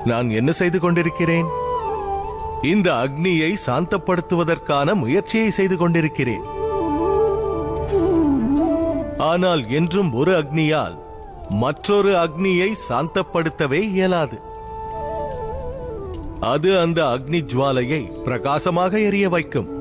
நான் என்ன செய்து கொண்டிருக்கிறேன் இந்த அக்னியை சாந்தப்படுத்துவதற்கான முயற்சியை செய்து கொண்டிருக்கிறேன் ஆனால் என்றும் ஒரு அக்னியால் மற்றொரு அக்னியை சாந்தப்படுத்தவே இயலாது அது அந்த அக்னி ஜுவாலையை பிரகாசமாக எரிய வைக்கும்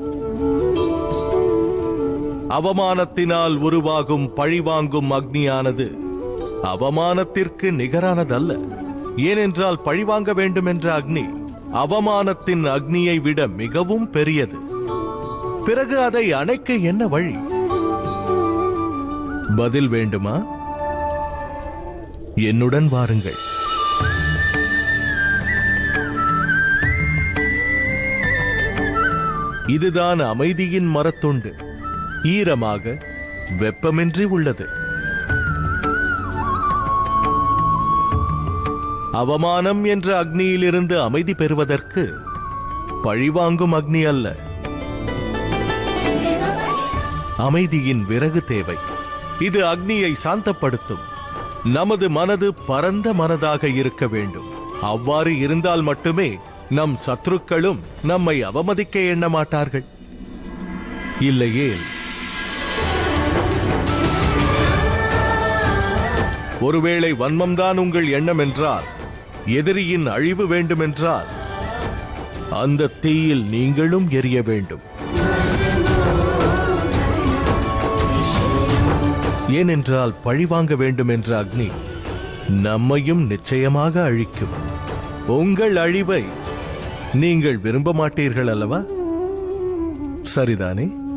அவமானத்தினால் உருவாகும் பழிவாங்கும் அக்னியானது அவமானத்திற்கு நிகரானதல்ல ஏனென்றால் பழிவாங்க வேண்டும் என்ற அக்னி அவமானத்தின் அக்னியை விட மிகவும் பெரியது பிறகு அதை அணைக்க என்ன வழி பதில் வேண்டுமா என்னுடன் வாருங்கள் இதுதான் அமைதியின் மரத்துண்டு ஈரமாக வெப்பமின்றி உள்ளது அவமானம் என்ற அக்னியிலிருந்து அமைதி பெறுவதற்கு பழிவாங்கும் அக்னி அல்ல அமைதியின் விறகு தேவை இது அக்னியை சாந்தப்படுத்தும் நமது மனது பரந்த மனதாக இருக்க வேண்டும் அவ்வாறு இருந்தால் மட்டுமே நம் சத்துருக்களும் நம்மை அவமதிக்க எண்ண மாட்டார்கள் இல்லையேல் ஒருவேளை வன்மம்தான் உங்கள் எண்ணம் என்றால் எதிரியின் அழிவு வேண்டுமென்றால் அந்த தீயில் நீங்களும் எரிய வேண்டும் ஏனென்றால் பழிவாங்க வேண்டும் என்ற அக்னி நம்மையும் நிச்சயமாக அழிக்கும் உங்கள் அழிவை நீங்கள் விரும்ப மாட்டீர்கள் அல்லவா சரிதானே